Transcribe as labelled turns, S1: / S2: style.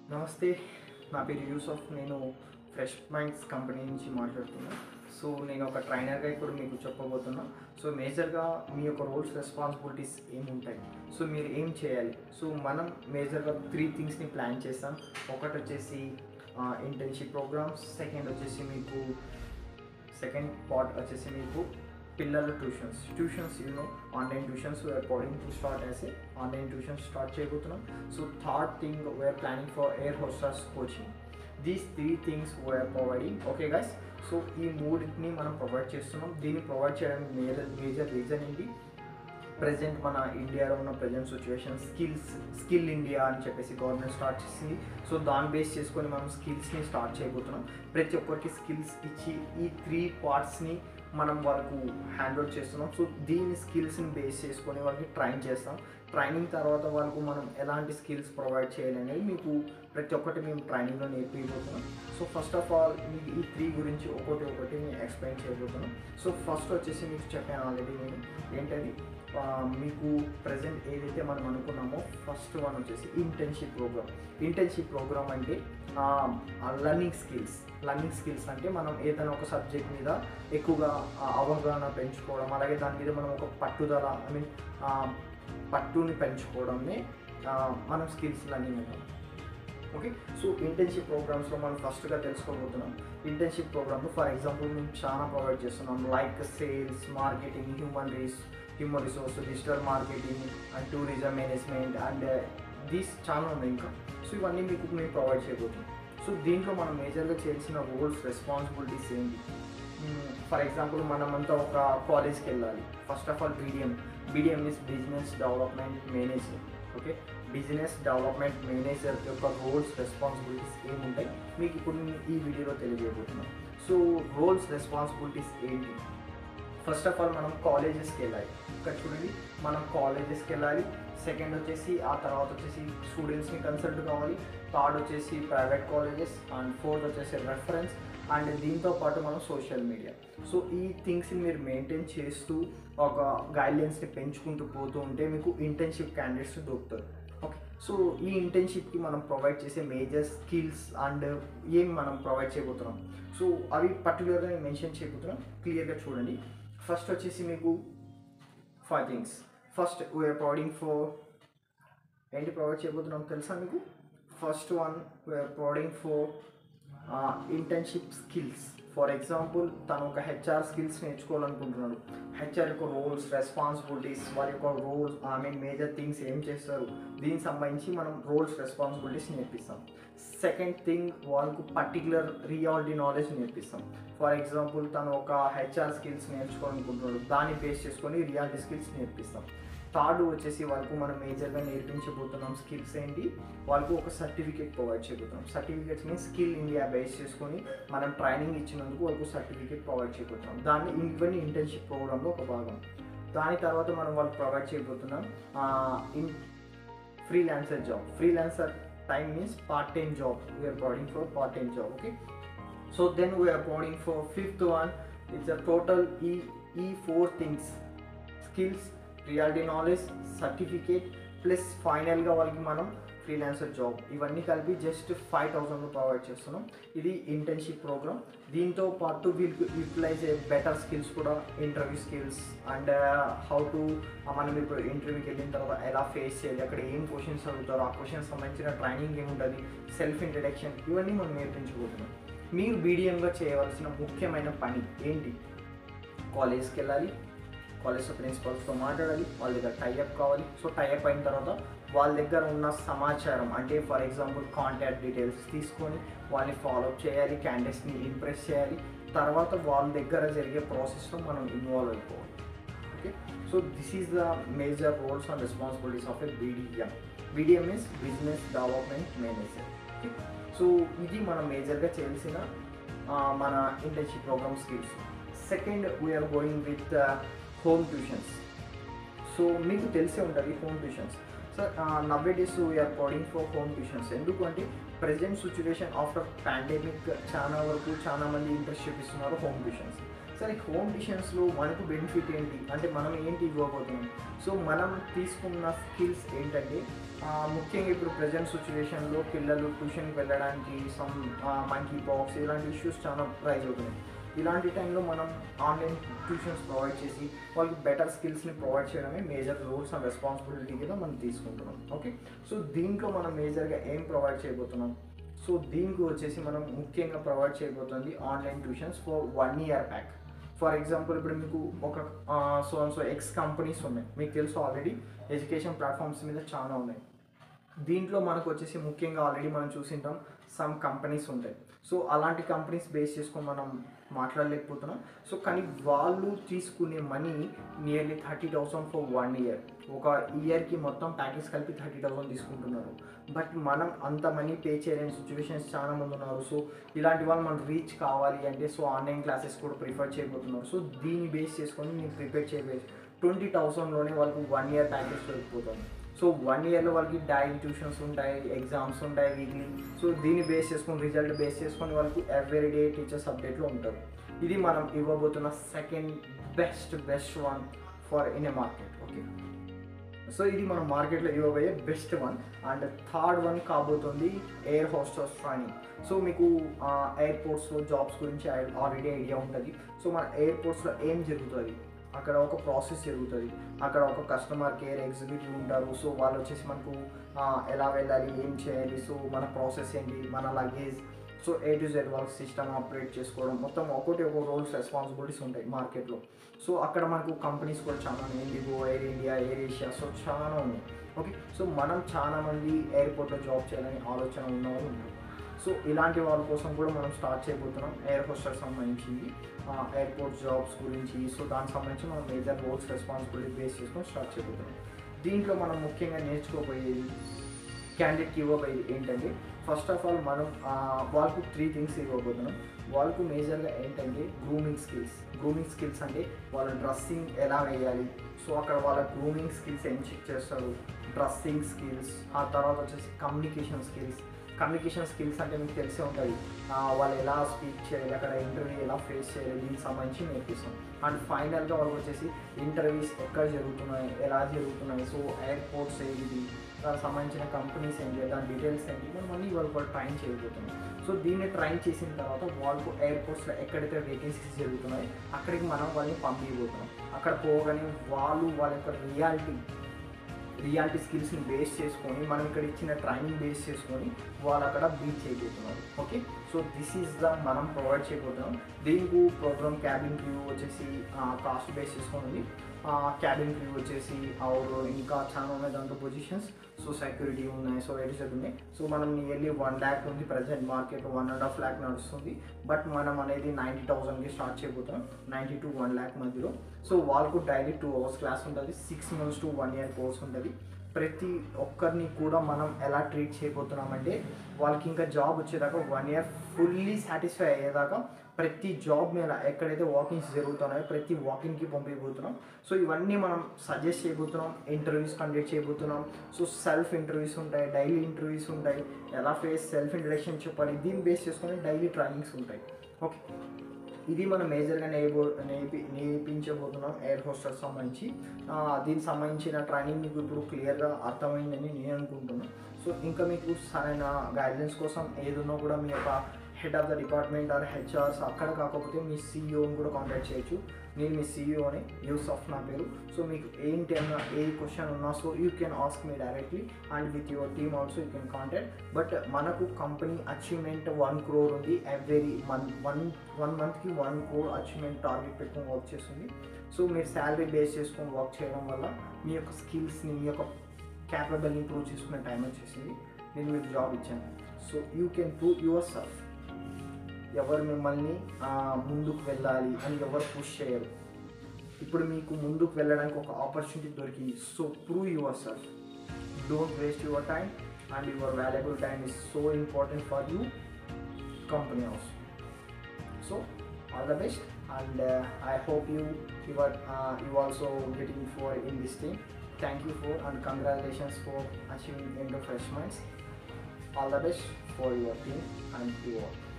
S1: నమస్తే నా పేరు యూసఫ్ నేను ఫ్రెష్ మైండ్స్ కంపెనీ నుంచి మాట్లాడుతున్నా సో నేను ఒక ట్రైనర్గా ఇప్పుడు మీకు చెప్పబోతున్నా సో మేజర్గా మీ యొక్క రోల్స్ రెస్పాన్సిబిలిటీస్ ఏముంటాయి సో మీరు ఏం చేయాలి సో మనం మేజర్గా త్రీ థింగ్స్ని ప్లాన్ చేస్తాం ఒకటి వచ్చేసి ఇంటర్న్షిప్ ప్రోగ్రామ్స్ సెకండ్ వచ్చేసి మీకు సెకండ్ పార్ట్ వచ్చేసి మీకు పిల్లల tuitions tuitions you know online tuitions we are planning to start as a online tuitions start చేయబోతున్నాం so third thing we are planning for air hostess coaching these three things we are providing okay guys so ఈ మూడింటిని మనం provide చేస్తున్నాం దీన్ని provide చేయడానికి major major reason ఏంటి present మన ఇండియాలో ఉన్న present situation skills skill India అని చెప్పేసి గవర్నమెంట్ స్టార్ట్ చేసింది సో దాన్ని బేస్ చేసుకొని మనం స్కిల్స్ని స్టార్ట్ చేయబోతున్నాం ప్రతి ఒక్కరికి స్కిల్స్ ఇచ్చి ఈ త్రీ పార్ట్స్ని మనం వాళ్ళకు హ్యాండ్ అవుట్ చేస్తున్నాం సో దీని స్కిల్స్ని బేస్ చేసుకొని వాళ్ళకి ట్రైన్ చేస్తాం ట్రైనింగ్ తర్వాత వాళ్ళకు మనం ఎలాంటి స్కిల్స్ ప్రొవైడ్ చేయాలనేది మీకు ప్రతి ఒక్కటి మేము ట్రైనింగ్లో నేర్పిపోతున్నాం సో ఫస్ట్ ఆఫ్ ఆల్ మీకు ఈ త్రీ గురించి ఒకటి ఒకటి నేను ఎక్స్ప్లెయిన్ చేయబోతున్నాం సో ఫస్ట్ వచ్చేసి మీకు చెప్పాను ఆల్రెడీ నేను ఏంటది ఆ, మీకు ప్రజెంట్ ఏదైతే మనం అనుకున్నామో ఫస్ట్ వన్ వచ్చేసి ఇంటర్న్షిప్ ప్రోగ్రామ్ ఇంటర్న్షిప్ ప్రోగ్రామ్ అంటే లర్నింగ్ స్కిల్స్ లర్నింగ్ స్కిల్స్ అంటే మనం ఏదైనా ఒక సబ్జెక్ట్ మీద ఎక్కువగా ఆ, అవగాహన పెంచుకోవడం అలాగే దాని మీద మనం ఒక పట్టుదల ఐ మీన్ పట్టుని పెంచుకోవడమే ఆ, మనం స్కిల్స్ లర్నింగ్ అంటాం ఓకే సో ఇంటర్న్షిప్ ప్రోగ్రామ్స్లో మనం ఫస్ట్గా తెలుసుకోబోతున్నాం ఇంటర్న్షిప్ ప్రోగ్రామ్లో ఫర్ ఎగ్జాంపుల్ మేము చాలా ప్రొవైడ్ చేస్తున్నాం లైక్ సేల్స్ మార్కెటింగ్ హ్యూమన్ రీస్ human resource digital marketing and tourism management and these చాలా ఉన్నాయి ఇంకా సో ఇవన్నీ మీకు మేము ప్రొవైడ్ చేయబోతున్నాం సో దీంట్లో మనం మేజర్గా చేయాల్సిన రోల్స్ రెస్పాన్సిబిలిటీస్ ఏంటి ఫర్ ఎగ్జాంపుల్ మనమంతా ఒక కాలేజ్కి వెళ్ళాలి first of all BDM BDM is business development manager okay business development manager యొక్క రోల్స్ రెస్పాన్సిబిలిటీస్ ఏముంటాయి మీకు ఇప్పుడు నేను ఈ వీడియోలో తెలియజేయబోతున్నాను సో రోల్స్ రెస్పాన్సిబిలిటీస్ ఏంటి ఫస్ట్ ఆఫ్ ఆల్ మనం కాలేజెస్కి వెళ్ళాలి ఇక్కడ చూడండి మనం కాలేజెస్కి వెళ్ళాలి సెకండ్ వచ్చేసి ఆ తర్వాత వచ్చేసి స్టూడెంట్స్ని కన్సల్ట్ కావాలి థర్డ్ వచ్చేసి ప్రైవేట్ కాలేజెస్ అండ్ ఫోర్త్ వచ్చేసి రెఫరెన్స్ అండ్ దీంతో పాటు మనం సోషల్ మీడియా సో ఈ థింగ్స్ని మీరు మెయింటైన్ చేస్తూ ఒక గైడ్లైన్స్ని పెంచుకుంటూ పోతూ ఉంటే మీకు ఇంటర్న్షిప్ క్యాండిడేట్స్ దొరుకుతారు ఓకే సో ఈ ఇంటర్న్షిప్కి మనం ప్రొవైడ్ చేసే మేజర్ స్కిల్స్ అండ్ ఏం మనం ప్రొవైడ్ చేయబోతున్నాం సో అవి పర్టికులర్గా నేను మెన్షన్ చేయబోతున్నాం క్లియర్గా చూడండి ఫస్ట్ వచ్చేసి మీకు five things first we are providing for ఏంటి ప్రొవైడ్ చేయబోతున్నాం తెలుసా మీకు first one we are providing for internship skills for example తను ఒక హెచ్ఆర్ స్కిల్స్ నేర్చుకోవాలనుకుంటున్నాడు హెచ్ఆర్ యొక్క రోల్స్ రెస్పాన్సిబిలిటీస్ వారి యొక్క roles I mean major things ఏం చేస్తారు దీనికి సంబంధించి మనం రోల్స్ రెస్పాన్సిబిలిటీస్ నేర్పిస్తాం సెకండ్ థింగ్ వాళ్ళకు పర్టికులర్ రియాలిటీ నాలెడ్జ్ నేర్పిస్తాం ఫర్ ఎగ్జాంపుల్ తను ఒక హెచ్ఆర్ స్కిల్స్ నేర్చుకోవాలనుకుంటున్నాడు దాన్ని బేస్ చేసుకొని రియాలిటీ స్కిల్స్ నేర్పిస్తాం థర్డ్ వచ్చేసి వాళ్ళకు మనం మేజర్గా నేర్పించబోతున్నాం స్కిల్స్ ఏంటి వాళ్ళకు ఒక సర్టిఫికేట్ ప్రొవైడ్ చేయబోతున్నాం certificates means skill India base చేసుకొని మనం ట్రైనింగ్ ఇచ్చినందుకు వాళ్ళకు సర్టిఫికేట్ ప్రొవైడ్ చేయబోతున్నాం దాన్ని ఇవన్నీ ఇంటర్న్షిప్ ప్రోగ్రాంలో ఒక భాగం దాని తర్వాత మనం వాళ్ళకి ప్రొవైడ్ చేయబోతున్నాం in freelancer job freelancer time means part time job we are providing for part time job okay so then we are providing for fifth one it's uh total ఈ ఈ four things skills reality knowledge certificate plus ఫైనల్గా వాళ్ళకి మనం freelancer job ఇవన్నీ కలిపి just five థౌసండ్లో provide చేస్తున్నాం ఇది internship programme దీంతో పాటు వీళ్ళకి యూటిలైజ్ అయ్యే బెటర్ స్కిల్స్ కూడా interview skills and how to మనం ఇప్పుడు ఇంటర్వ్యూకి వెళ్ళిన తర్వాత ఎలా ఫేస్ చేయాలి అక్కడ ఏం క్వశ్చన్స్ అడుగుతారో ఆ క్వశ్చన్స్ సంబంధించిన ట్రైనింగ్ ఏముంటుంది సెల్ఫ్ ఇంట్రడక్షన్ ఇవన్నీ మనం నేర్పించబోతున్నాం మీరు బీడిఎంగా చేయవలసిన ముఖ్యమైన పని ఏంటి కాలేజ్కి వెళ్ళాలి కాలేజ్ ప్రిన్సిపల్స్తో మాట్లాడాలి వాళ్ళ దగ్గర టైఅప్ కావాలి సో టైఅప్ అయిన తర్వాత వాళ్ళ దగ్గర ఉన్న సమాచారం అంటే ఫర్ ఎగ్జాంపుల్ కాంటాక్ట్ డీటెయిల్స్ తీసుకొని వాళ్ళని ఫాలోఅప్ చేయాలి క్యాండిడేట్స్ని ఇంప్రెస్ చేయాలి తర్వాత వాళ్ళ దగ్గర జరిగే ప్రాసెస్లో మనం ఇన్వాల్వ్ అయిపోవాలి okay so this is the major roles and responsibilities of a BDM BDM is business development manager okay so ఇది మనం మేజర్గా చేయాల్సిన ఆ, మన internship program skills second we are going with home tuitions so మీకు తెలిసే ఉంటుంది home tuitions sir nowadays we are going for home tuitions ఎందుకు అంటే ప్రజెంట్ సిచ్యువేషన్ ఆఫ్టర్ పాండమిక్ చాలా వరకు చాలా మంది ఇంట్రెస్ట్ చూపిస్తున్నారు హోమ్ ట్యూషన్స్ సరే హోమ్ ట్యూషన్స్లో మనకు బెనిఫిట్ ఏంటి అంటే మనం ఏంటి ఇవ్వబోతున్నాం సో మనం తీసుకున్న స్కిల్స్ ఏంటంటే ఆ, ముఖ్యంగా ఇప్పుడు ప్రజెంట్ సిచ్యువేషన్లో పిల్లలు ట్యూషన్కి వెళ్ళడానికి సమ్ మంకీ బాక్స్ ఇలాంటి ఇష్యూస్ చాలా రైజ్ అవుతున్నాయి ఇలాంటి టైంలో మనం ఆన్లైన్ ట్యూషన్స్ ప్రొవైడ్ చేసి వాళ్ళకి బెటర్ స్కిల్స్ని ప్రొవైడ్ చేయడమే మేజర్ రోల్స్ అండ్ రెస్పాన్సిబిలిటీ కింద మనం తీసుకుంటున్నాం ఓకే సో దీంట్లో మనం మేజర్గా ఏం ప్రొవైడ్ చేయబోతున్నాం సో దీనికి వచ్చేసి మనం ముఖ్యంగా ప్రొవైడ్ చేయబోతుంది online tuitions for one year back for example ఇప్పుడు మీకు ఒక సో సో ఎక్స్ కంపెనీస్ ఉన్నాయి మీకు తెలుసు ఆల్రెడీ ఎడ్యుకేషన్ ప్లాట్ఫామ్స్ మీద చాలా ఉన్నాయి దీంట్లో మనకు వచ్చేసి ముఖ్యంగా ఆల్రెడీ మనం చూసింటాం సమ్ కంపెనీస్ ఉంటాయి సో అలాంటి కంపెనీస్ బేస్ చేసుకొని మనం మాట్లాడలేకపోతున్నాం సో కానీ వాళ్ళు తీసుకునే money nearly thirty thousand for one year ఒక ఇయర్కి మొత్తం ప్యాకేజ్ కలిపి థర్టీ థౌసండ్ తీసుకుంటున్నారు బట్ మనం అంత మనీ పే చేయలేని సిచ్యువేషన్స్ చాలా మంది ఉన్నారు సో ఇలాంటి వాళ్ళు మనం రీచ్ కావాలి అంటే సో ఆన్లైన్ క్లాసెస్ కూడా ప్రిఫర్ చేయబోతున్నారు సో దీన్ని బేస్ చేసుకొని నేను ప్రిపేర్ చేయలేదు ట్వంటీ థౌసండ్లోనే వాళ్ళకి వన్ ఇయర్ ప్యాకేజ్ దొరికిపోతుంది సో వన్ ఇయర్లో వాళ్ళకి డైలీ ట్యూషన్స్ ఉంటాయి ఎగ్జామ్స్ ఉంటాయి వీక్లీ సో దీన్ని బేస్ చేసుకొని రిజల్ట్ బేస్ చేసుకొని వాళ్ళకి ఎవ్రీ డే టీచర్స్ అప్డేట్లో ఉంటారు ఇది మనం ఇవ్వబోతున్న second best best one for in a market okay so ఇది మన మార్కెట్లో ఇవ్వబోయే best one and third one కాబోతుంది ఎయిర్ హోస్టర్స్ ట్రైనింగ్ సో మీకు ఎయిర్పోర్ట్స్లో జాబ్స్ గురించి ఆల్రెడీ ఐడియా ఉంటుంది సో మన ఎయిర్పోర్ట్స్లో ఏం జరుగుతుంది అక్కడ ఒక ప్రాసెస్ జరుగుతుంది అక్కడ ఒక కస్టమర్ కేర్ ఎగ్జిక్యూటివ్ ఉంటారు సో వాళ్ళు వచ్చేసి మనకు ఆ, ఎలా వెళ్ళాలి ఏం చేయాలి సో మన ప్రాసెస్ ఏంటి మన luggage so A to Z వాళ్ళకి సిస్టమ్ ఆపరేట్ చేసుకోవడం మొత్తం ఒకటి ఒక రోల్స్ రెస్పాన్సిబిలిటీస్ ఉంటాయి మార్కెట్లో సో అక్కడ మనకు కంపెనీస్ కూడా చాలా ఉన్నాయి IndiGo Air India Air Asia so చాలా ఉన్నాయి ఓకే సో మనం చాలా మంది ఎయిర్పోర్ట్లో జాబ్ చేయాలని ఆలోచన ఉన్న వాళ్ళు ఉన్నారు సో ఇలాంటి వాళ్ళ కోసం కూడా మనం స్టార్ట్ చేయబోతున్నాం ఎయిర్ హోస్టర్ సంబంధించింది ఎయిర్పోర్ట్ జాబ్స్ గురించి సో దానికి సంబంధించి మనం మేజర్ రోల్స్ రెస్పాన్సిబిలిటీ బేస్ చేసుకొని స్టార్ట్ చేయబోతున్నాం దీంట్లో మనం ముఖ్యంగా నేర్చుకోబోయేది క్యాండిడేట్కి ఇవ్వబోయేది ఏంటంటే ఫస్ట్ ఆఫ్ ఆల్ మనం ఆ, వాళ్ళకు త్రీ థింగ్స్ ఇవ్వబోతున్నాం వాళ్ళకు మేజర్గా ఏంటంటే గ్రూమింగ్ స్కిల్స్ గ్రూమింగ్ స్కిల్స్ అంటే వాళ్ళ డ్రెస్సింగ్ ఎలా వేయాలి సో అక్కడ వాళ్ళ గ్రూమింగ్ స్కిల్స్ ఏం చెక్ చేస్తారు డ్రెస్సింగ్ స్కిల్స్ ఆ తర్వాత వచ్చేసి కమ్యూనికేషన్ స్కిల్స్ కమ్యూనికేషన్ స్కిల్స్ అంటే మీకు తెలిసే ఉంటుంది ఆ, వాళ్ళు ఎలా స్పీక్ చేయాలి అక్కడ ఇంటర్వ్యూ ఎలా ఫేస్ చేయాలి దీనికి సంబంధించి నేర్పిస్తాం అండ్ ఫైనల్గా వాళ్ళకి వచ్చేసి ఇంటర్వ్యూస్ ఎక్కడ జరుగుతున్నాయి ఎలా జరుగుతున్నాయి సో ఎయిర్పోర్ట్స్ ఏంటి దానికి సంబంధించిన కంపెనీస్ ఏంటి దాని డీటెయిల్స్ ఏంటి మనం అన్నీ వాళ్ళు వాళ్ళు ట్రైన్ చేయబోతున్నాం సో దీన్ని ట్రైన్ చేసిన తర్వాత వాళ్ళకు ఎయిర్పోర్ట్స్లో ఎక్కడైతే వేకెన్సీస్ జరుగుతున్నాయి అక్కడికి మనం వాళ్ళని పంపించబోతున్నాం అక్కడ పోగానే వాళ్ళు వాళ్ళ యొక్క రియాలిటీ రియాలిటీ స్కిల్స్ని బేస్ చేసుకొని మనం ఇక్కడ ఇచ్చిన ట్రైనింగ్ బేస్ చేసుకొని వాళ్ళు అక్కడ బీట్ చేయబోతున్నారు okay so this is the మనం ప్రొవైడ్ చేయబోతున్నాం దీనికి ప్రోగ్రామ్ క్యాబిన్ క్యూ వచ్చేసి కాస్ట్ బేస్ చేసుకొని ఉంది క్యాబిన్ క్యూ వచ్చేసి ఆరు ఇంకా చాలా ఉన్నాయి దాంట్లో పొజిషన్స్ సో సెక్యూరిటీ ఉన్నాయి సో ఎడిసెట్ ఉన్నాయి సో మనం నియర్లీ వన్ ల్యాక్ ఉంది present market one and half lakh నడుస్తుంది బట్ మనం అనేది నైంటీ థౌసండ్కి స్టార్ట్ చేయబోతున్నాం నైంటీ టు వన్ ల్యాక్ మధ్యలో సో వాళ్ళకు డైలీ టూ అవర్స్ క్లాస్ ఉంటుంది six months to one year course ఉంటుంది ప్రతి ఒక్కరిని కూడా మనం ఎలా ట్రీట్ చేయబోతున్నామంటే వాళ్ళకి ఇంకా జాబ్ వచ్చేదాకా వన్ ఇయర్ ఫుల్లీ సాటిస్ఫై అయ్యేదాకా ప్రతి జాబ్ మీద ఎక్కడైతే వాకింగ్స్ జరుగుతున్నాయో ప్రతి వాకింగ్కి పంపించబోతున్నాం సో ఇవన్నీ మనం సజెస్ట్ చేయబోతున్నాం ఇంటర్వ్యూస్ కండక్ట్ చేయబోతున్నాం సో సెల్ఫ్ ఇంటర్వ్యూస్ ఉంటాయి డైలీ ఇంటర్వ్యూస్ ఉంటాయి ఎలా ఫేస్ సెల్ఫ్ ఇంట్రడక్షన్ చెప్పాలి దీన్ని బేస్ చేసుకొని డైలీ ట్రైనింగ్స్ ఉంటాయి ఓకే ఇది మనం మేజర్గా నేర్పో నేర్పి నేర్పించబోతున్నాం ఎయిర్ హోస్టర్స్ సంబంధించి ఆ, దీనికి సంబంధించిన ట్రైనింగ్ మీకు ఇప్పుడు క్లియర్గా అర్థమైందని నేను అనుకుంటున్నాను సో ఇంకా మీకు సరైన గైడ్లైన్స్ కోసం ఏదున్నా కూడా మీ యొక్క head of the department or HRs అక్కడ కాకపోతే మీ సీఈఓని కూడా కాంటాక్ట్ చేయొచ్చు నేను మీ సీఈఓని యూసఫ్ నా పేరు సో మీకు ఏంటి అన్న ఏ క్వశ్చన్ ఉన్నా so you can ask me directly and with your team also you can contact but మనకు కంపెనీ అచీవ్మెంట్ వన్ క్రోర్ ఉంది ఎవ్రీ మంత్ వన్ వన్ మంత్కి వన్ క్రోర్ అచీవ్మెంట్ టార్గెట్ పెట్టుకొని వర్క్ చేస్తుంది సో మీరు శాలరీ బేస్ చేసుకొని work చేయడం వల్ల మీ యొక్క స్కిల్స్ని మీ యొక్క క్యాపబుల్ ఇంప్రూవ్ చేసుకునే టైం వచ్చేసింది నేను మీకు జాబ్ ఇచ్చాను so you can prove yourself ఎవరు మిమ్మల్ని ఆ, ముందుకు వెళ్ళాలి అని ఎవరు పుష్ చేయరు ఇప్పుడు మీకు ముందుకు వెళ్ళడానికి ఒక ఆపర్చునిటీ దొరికింది so prove yourself don't waste your time and your valuable time is so important for you company also so all the best and I hope you your you also getting for in this team thank you for and congratulations for achieving in the fresh minds all the best for your team and you all.